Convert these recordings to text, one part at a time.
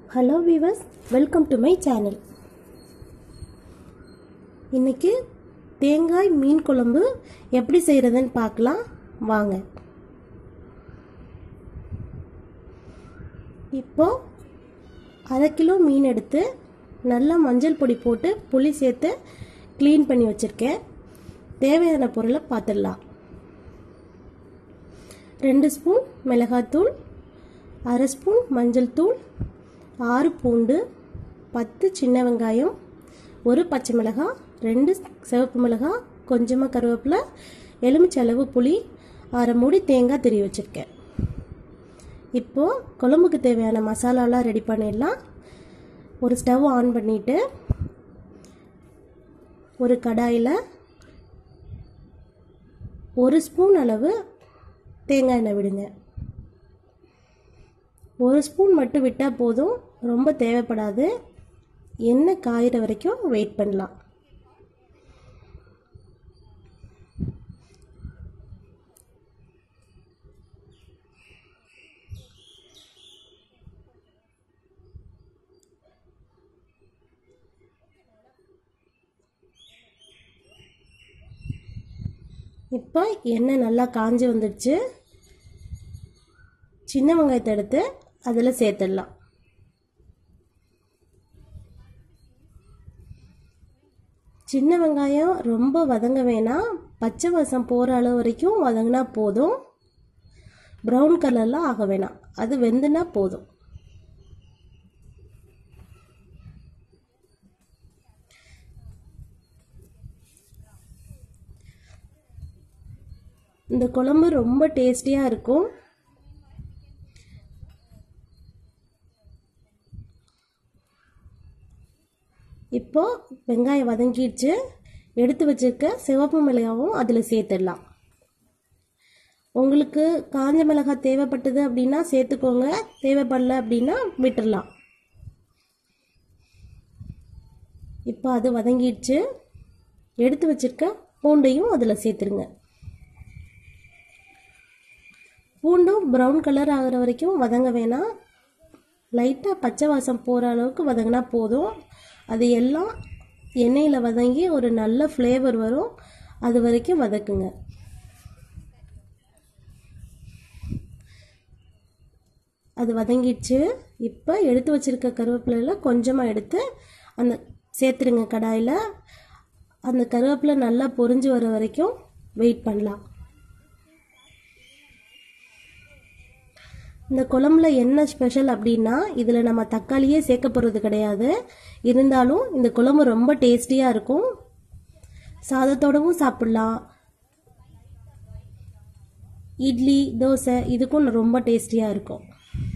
hello viewers welcome to my channel இன்னைக்கு தேங்காய் மீன் குழம்பு எப்படி செய்கிறதுன்னு பார்க்கலாம் வாங்க இப்போ அரை கிலோ மீன் எடுத்து நல்லா மஞ்சள் பொடி போட்டு புளி சேர்த்து க்ளீன் பண்ணி வச்சுருக்கேன் தேவையான பொருளை பார்த்துடலாம் ரெண்டு ஸ்பூன் மிளகாத்தூள் அரை ஸ்பூன் மஞ்சள் தூள் ஆறு பூண்டு பத்து சின்ன வெங்காயம் ஒரு பச்சை மிளகாய் ரெண்டு சிவப்பு மிளகாய் கொஞ்சமாக கருவேப்பிலை எலுமிச்சை அளவு புளி அரை மூடி தேங்காய் திரி வச்சுருக்கேன் இப்போது குழம்புக்கு தேவையான மசாலாலாம் ரெடி பண்ணிடலாம் ஒரு ஸ்டவ் ஆன் பண்ணிவிட்டு ஒரு கடாயில் ஒரு ஸ்பூன் அளவு தேங்காய் எண்ணெய் விடுங்க ஒரு ஸ்பூன் மட்டும் விட்டால் போதும் ரொம்ப தேவைப்படாது எண்ணெய் காயிற வரைக்கும் வெயிட் பண்ணலாம் இப்போ எண்ணெய் நல்லா காஞ்சி வந்துடுச்சு சின்ன வெங்காயத்தை எடுத்து அதில் சேர்த்துடலாம் சின்ன வெங்காயம் ரொம்ப வதங்க வேணாம் பச்சை வாசம் போகிற அளவு வரைக்கும் வதங்கினா போதும் ப்ரௌன் கலர்லாம் ஆக வேணாம் அது வெந்துனா போதும் இந்த குழம்பு ரொம்ப டேஸ்டியாக இருக்கும் இப்போ வெங்காயம் வதங்கிடுச்சு எடுத்து வச்சிருக்க சிவப்பு மிளகாவும் அதில் சேர்த்துடலாம் உங்களுக்கு காஞ்ச மிளகாய் தேவைப்பட்டது அப்படின்னா சேர்த்துக்கோங்க தேவைப்படல அப்படின்னா விட்டுடலாம் இப்போ அது வதங்கிடுச்சு எடுத்து வச்சிருக்க பூண்டையும் அதில் சேர்த்துருங்க பூண்டும் ப்ரௌன் கலர் ஆகிற வரைக்கும் வதங்க வேணாம் லைட்டாக பச்சை வாசம் போகிற அளவுக்கு வதங்கினா போதும் அது எல்லாம் எண்ணெயில் வதங்கி ஒரு நல்ல ஃப்ளேவர் வரும் அது வரைக்கும் வதக்குங்க அது வதங்கிடுச்சு இப்போ எடுத்து வச்சிருக்க கருவேப்பிலையில் கொஞ்சமாக எடுத்து அந்த சேர்த்துருங்க கடாயில் அந்த கருவேப்பிலை நல்லா பொரிஞ்சு வர வரைக்கும் வெயிட் பண்ணலாம் இந்த குழம்புல என்ன ஸ்பெஷல் அப்படின்னா இதில் நம்ம தக்காளியே சேர்க்க போகிறது கிடையாது இருந்தாலும் இந்த குழம்பு ரொம்ப டேஸ்டியாக இருக்கும் சாதத்தோடவும் சாப்பிட்லாம் இட்லி தோசை இதுக்கும் ரொம்ப டேஸ்டியாக இருக்கும்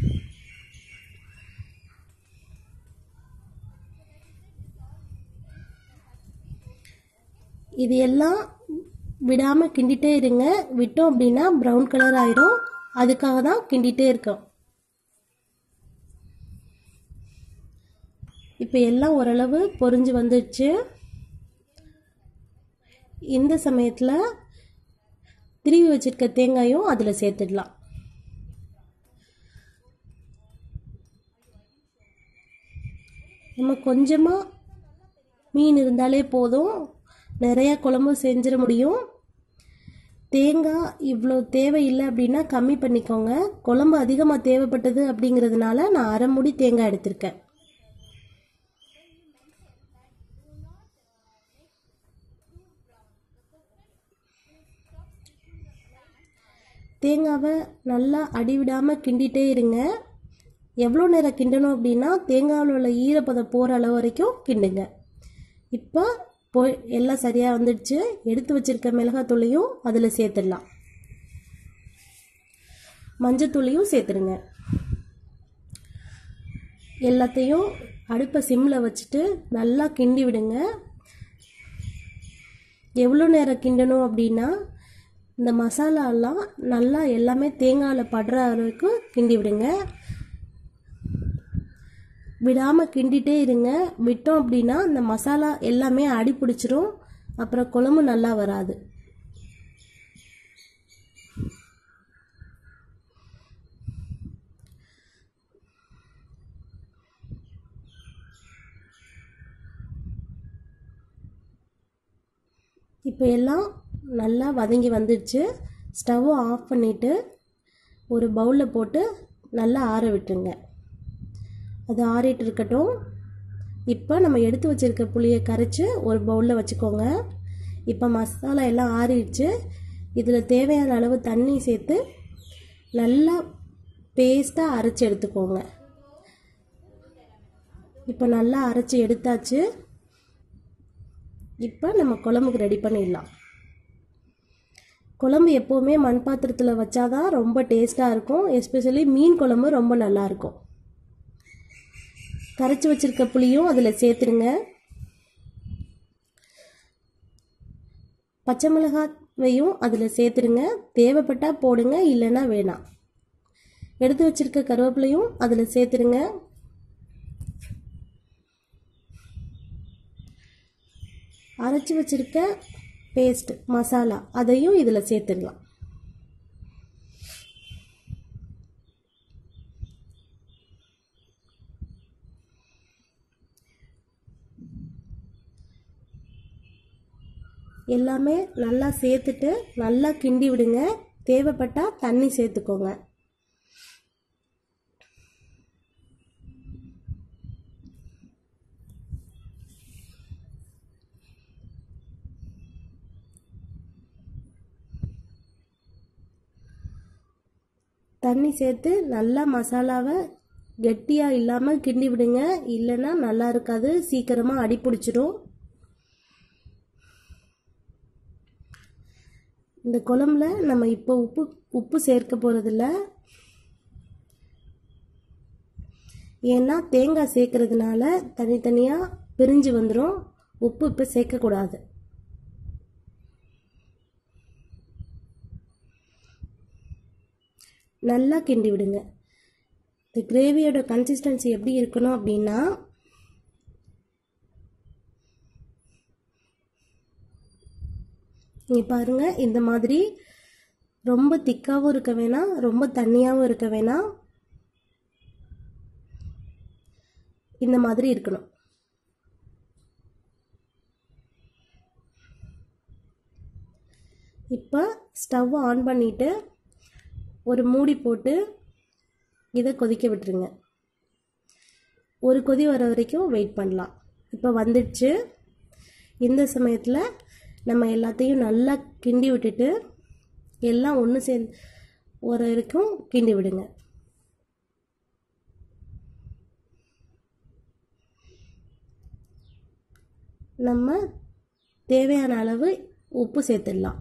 இது எல்லாம் விடாமல் கிண்டிட்டே இருங்க விட்டோம் அப்படின்னா ப்ரௌன் கலர் ஆயிரும் அதுக்காக தான் கிண்டிகிட்டே இருக்கோம் இப்போ எல்லாம் ஓரளவு பொரிஞ்சு வந்துடுச்சு இந்த சமயத்தில் திருவி வச்சிருக்க தேங்காயும் அதில் சேர்த்துடலாம் நம்ம கொஞ்சமாக மீன் இருந்தாலே போதும் நிறையா குழம்பு செஞ்சிட முடியும் தேங்காய் இவ்வளோ தேவையில்லை அப்படின்னா கம்மி பண்ணிக்கோங்க குழம்பு அதிகமாக தேவைப்பட்டது அப்படிங்கிறதுனால நான் அரை முடி தேங்காய் எடுத்திருக்கேன் தேங்காவை நல்லா அடிவிடாமல் கிண்டிகிட்டே இருங்க எவ்வளோ நேரம் கிண்டணும் அப்படின்னா தேங்காவில் உள்ள ஈரப்பதம் போகிற அளவு வரைக்கும் கிண்டுங்க இப்போ போய் எல்லாம் சரியாக வந்துடுச்சு எடுத்து வச்சிருக்க மிளகாத்தூளையும் அதில் சேர்த்துடலாம் மஞ்சத்தூளையும் சேர்த்துடுங்க எல்லாத்தையும் அடுப்பை சிம்மில் வச்சுட்டு நல்லா கிண்டி விடுங்க எவ்வளோ நேரம் கிண்டணும் அப்படின்னா இந்த மசாலாலாம் நல்லா எல்லாமே தேங்காயில் படுற அளவுக்கு கிண்டி விடுங்க விடாமல் கிண்டிகிட்டே இருங்க விட்டோம் அப்படின்னா இந்த மசாலா எல்லாமே அடி பிடிச்சிரும் அப்புறம் குழம்பு நல்லா வராது இப்போ எல்லாம் நல்லா வதங்கி வந்துடுச்சு ஸ்டவ்வை ஆஃப் பண்ணிவிட்டு ஒரு பவுலில் போட்டு நல்லா ஆற விட்டுருங்க அது ஆறிட்டு இருக்கட்டும் இப்போ நம்ம எடுத்து வச்சுருக்க புளியை கரைச்சி ஒரு பவுலில் வச்சுக்கோங்க இப்போ மசாலா எல்லாம் ஆறிடுச்சு இதில் தேவையான அளவு தண்ணி சேர்த்து நல்லா பேஸ்ட்டாக அரைச்சி எடுத்துக்கோங்க இப்போ நல்லா அரைச்சி எடுத்தாச்சு இப்போ நம்ம குழம்புக்கு ரெடி பண்ணிடலாம் குழம்பு எப்போவுமே மண் பாத்திரத்தில் வச்சாதான் ரொம்ப டேஸ்ட்டாக இருக்கும் எஸ்பெஷலி மீன் குழம்பு ரொம்ப நல்லாயிருக்கும் கரைச்சி வச்சிருக்க புளியும் அதில் சேர்த்துருங்க பச்சை மிளகாவையும் அதில் சேர்த்துருங்க தேவைப்பட்டால் போடுங்க இல்லைன்னா வேணாம் எடுத்து வச்சிருக்க கருவேப்பிலையும் அதில் சேர்த்துருங்க அரைச்சி வச்சிருக்க பேஸ்ட் மசாலா அதையும் இதில் சேர்த்துடலாம் எல்லாமே நல்லா சேர்த்துட்டு நல்லா கிண்டி விடுங்க தேவைப்பட்டால் தண்ணி சேர்த்துக்கோங்க தண்ணி சேர்த்து நல்லா மசாலாவை கெட்டியாக இல்லாமல் கிண்டி விடுங்க இல்லைன்னா நல்லா இருக்காது சீக்கிரமாக அடி பிடிச்சிடும் இந்த குழம்புல நம்ம இப்போ உப்பு உப்பு சேர்க்க போகிறதில்ல ஏன்னா தேங்காய் சேர்க்கறதுனால தனித்தனியாக பிரிஞ்சு வந்துடும் உப்பு இப்போ சேர்க்கக்கூடாது நல்லா கிண்டி விடுங்க இந்த கிரேவியோட கன்சிஸ்டன்சி எப்படி இருக்கணும் அப்படின்னா நீங்கள் பாருங்கள் இந்த மாதிரி ரொம்ப திக்காகவும் இருக்க வேணாம் ரொம்ப தண்ணியாகவும் இருக்க வேணாம் இந்த மாதிரி இருக்கணும் இப்போ ஸ்டவ் ஆன் பண்ணிவிட்டு ஒரு மூடி போட்டு இதை கொதிக்க விட்டுருங்க ஒரு கொதி வர வரைக்கும் வெயிட் பண்ணலாம் இப்போ வந்துடுச்சு இந்த சமயத்தில் நம்ம எல்லாத்தையும் நல்லா கிண்டி விட்டுட்டு எல்லாம் ஒன்று சேர்ந்து ஒரு வரைக்கும் கிண்டி விடுங்க நம்ம தேவையான அளவு உப்பு சேர்த்துடலாம்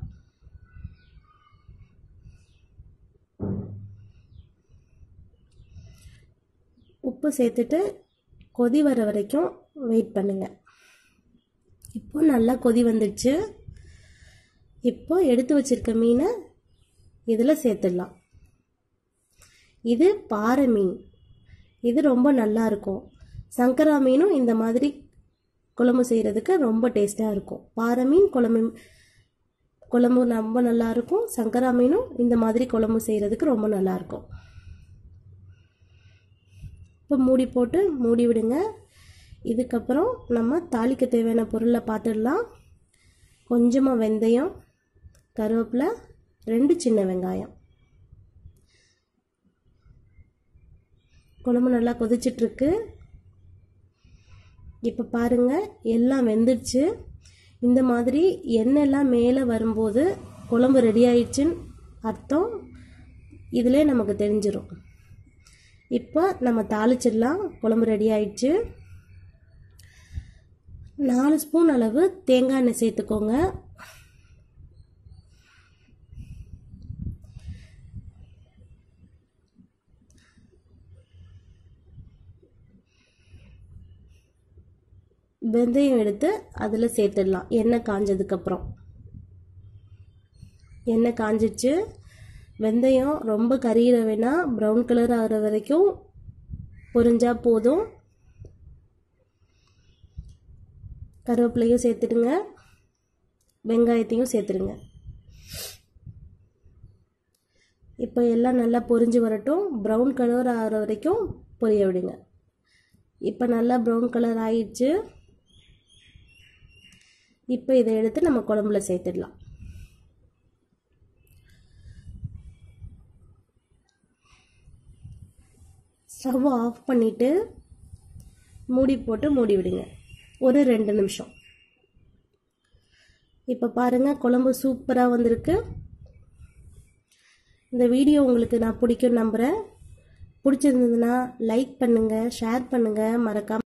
உப்பு சேர்த்துட்டு கொதி வர வரைக்கும் வெயிட் பண்ணுங்கள் இப்போ நல்லா கொதி வந்துடுச்சு இப்போ எடுத்து வச்சிருக்க மீனை இதில் சேர்த்துடலாம் இது பாறை மீன் இது ரொம்ப நல்லா இருக்கும் சங்கரா மீனும் இந்த மாதிரி குழம்பு செய்கிறதுக்கு ரொம்ப டேஸ்ட்டாக இருக்கும் பாறை மீன் குழம்பு குழம்பு ரொம்ப நல்லா இருக்கும் சங்கரா மீனும் இந்த மாதிரி குழம்பு செய்கிறதுக்கு ரொம்ப நல்லா இருக்கும் இப்போ மூடி போட்டு மூடி விடுங்க இதுக்கப்புறம் நம்ம தாளிக்க தேவையான பொருளை பார்த்துடலாம் கொஞ்சமாக வெந்தயம் கருவேப்பிலை ரெண்டு சின்ன வெங்காயம் குழம்பு நல்லா கொதிச்சிட்ருக்கு இப்போ பாருங்கள் எல்லாம் வெந்துடுச்சு இந்த மாதிரி எண்ணெய்லாம் மேலே வரும்போது குழம்பு ரெடி ஆயிடுச்சுன்னு அர்த்தம் இதிலே நமக்கு தெரிஞ்சிடும் இப்போ நம்ம தாளிச்சிடலாம் குழம்பு ரெடி ஆயிடுச்சு நாலு ஸ்பூன் அளவு தேங்காய் எண்ணெய் சேர்த்துக்கோங்க வெந்தயம் எடுத்து அதில் சேர்த்துடலாம் எண்ணெய் காஞ்சதுக்கப்புறம் எண்ணெய் காஞ்சிச்சு வெந்தயம் ரொம்ப கரியிற வேணாம் ப்ரௌன் கலர் ஆகிற வரைக்கும் பொரிஞ்சா போதும் கருவேப்பிலையும் சேர்த்துடுங்க வெங்காயத்தையும் சேர்த்துடுங்க இப்போ எல்லாம் நல்லா பொரிஞ்சு வரட்டும் ப்ரௌன் கலர் ஆகிற வரைக்கும் பொரிய விடுங்க இப்போ நல்லா ப்ரௌன் கலர் ஆயிடுச்சு இப்போ இதை எடுத்து நம்ம குழம்புல சேர்த்துடலாம் ஸ்டவ் ஆஃப் பண்ணிவிட்டு மூடி போட்டு மூடி விடுங்க ஒரு ரெண்டு நிமிஷம் இப்போ பாருங்கள் குழம்பு சூப்பராக வந்திருக்கு இந்த வீடியோ உங்களுக்கு நான் பிடிக்கும் நம்புகிறேன் பிடிச்சிருந்ததுன்னா லைக் பண்ணுங்கள் ஷேர் பண்ணுங்கள் மறக்காம